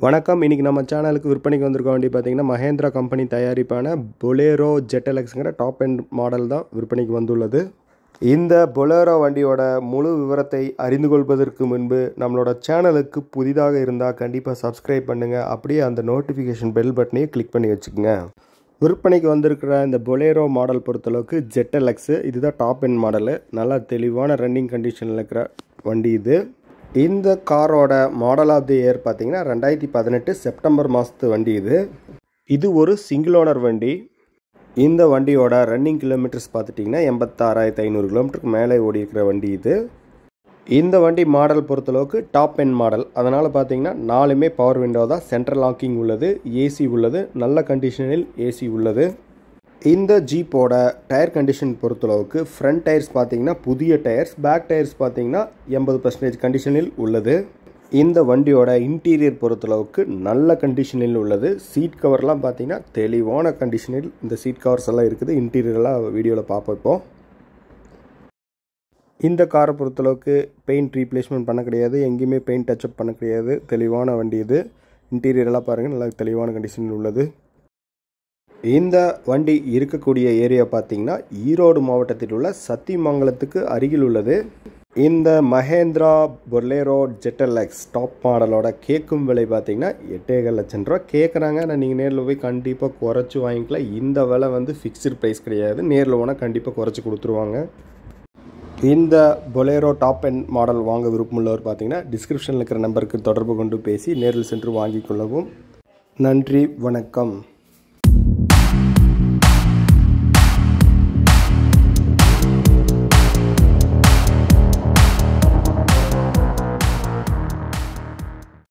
வணக்கம் இன்றைக்கி நம்ம சேனலுக்கு விற்பனைக்கு வந்திருக்க வண்டி பார்த்தீங்கன்னா மஹேந்திரா கம்பெனி தயாரிப்பான பொலேரோ ஜெட்டலெக்ஸுங்கிற டாப் எண்ட் மாடல் தான் விற்பனைக்கு வந்துள்ளது இந்த பொலேரோ வண்டியோட முழு விவரத்தை அறிந்து கொள்வதற்கு முன்பு நம்மளோட சேனலுக்கு புதிதாக இருந்தால் கண்டிப்பாக சப்ஸ்கிரைப் பண்ணுங்கள் அப்படியே அந்த நோட்டிஃபிகேஷன் பெல் பட்டனையும் கிளிக் பண்ணி வச்சுக்கோங்க விற்பனைக்கு வந்திருக்கிற இந்த பொலேரோ மாடல் பொறுத்தளவுக்கு ஜெட்டலெக்ஸு இதுதான் டாப் எண்ட் மாடலு நல்லா தெளிவான ரன்னிங் கண்டிஷனில் இருக்கிற வண்டி இது இந்த காரோட மாடல் ஆஃப் தி இயர் பார்த்தீங்கன்னா ரெண்டாயிரத்தி பதினெட்டு செப்டம்பர் மாதத்து வண்டி இது இது ஒரு சிங்கிள் ஓனர் வண்டி இந்த வண்டியோட ரன்னிங் கிலோமீட்டர்ஸ் பார்த்துட்டிங்கன்னா எண்பத்தாறாயிரத்தி ஐநூறு கிலோமீட்டருக்கு மேலே ஓடி இருக்கிற வண்டி இது இந்த வண்டி மாடல் பொறுத்தளவுக்கு டாப் என் மாடல் அதனால் பார்த்தீங்கன்னா நாலுமே பவர் விண்டோ தான் சென்ட்ரல் லாக்கிங் உள்ளது ஏசி உள்ளது நல்ல கண்டிஷனில் ஏசி உள்ளது இந்த ஜீப்போட டயர் கண்டிஷன் பொறுத்தளவுக்கு ஃப்ரண்ட் டயர்ஸ் பார்த்தீங்கன்னா புதிய டயர்ஸ் பேக் டயர்ஸ் பார்த்தீங்கன்னா எண்பது பர்சன்டேஜ் கண்டிஷனில் உள்ளது இந்த வண்டியோட இன்டீரியர் பொறுத்தளவுக்கு நல்ல கண்டிஷனில் உள்ளது சீட் கவர்லாம் பார்த்தீங்கன்னா தெளிவான கண்டிஷனில் இந்த சீட் கவர்ஸ் எல்லாம் இருக்குது இன்டீரியர்லாம் வீடியோவில் பார்ப்போம் இப்போ இந்த காரை பொறுத்தளவுக்கு பெயிண்ட் ரீப்ளேஸ்மெண்ட் பண்ண கிடையாது எங்கேயுமே பெயிண்ட் டச்சப் பண்ண கிடையாது தெளிவான வண்டி இது இன்டீரியரெல்லாம் பாருங்கள் நல்லா தெளிவான கண்டிஷனில் உள்ளது இந்த வண்டி இருக்கக்கூடிய ஏரியா பார்த்தீங்கன்னா ஈரோடு மாவட்டத்தில் உள்ள சத்தியமங்கலத்துக்கு அருகில் உள்ளது இந்த மஹேந்திரா பொர்லேரோ ஜெட்டலெக்ஸ் டாப் மாடலோட கேட்கும் விலை பார்த்தீங்கன்னா எட்டேகால் லட்சம் ரூபா கேட்குறாங்க ஆனால் நீங்கள் நேரில் போய் கண்டிப்பாக குறைச்சி வாங்கிக்கலாம் இந்த விலை வந்து ஃபிக்ஸ்டு ப்ரைஸ் கிடையாது நேரில் போனால் கண்டிப்பாக குறைச்சி கொடுத்துருவாங்க இந்த பொலேரோ டாப் எண்ட் மாடல் வாங்க விருப்பமுள்ளவர் பார்த்தீங்கன்னா டிஸ்கிரிப்ஷனில் இருக்கிற நம்பருக்கு தொடர்பு கொண்டு பேசி நேரில் சென்று வாங்கிக் கொள்ளவும் நன்றி வணக்கம்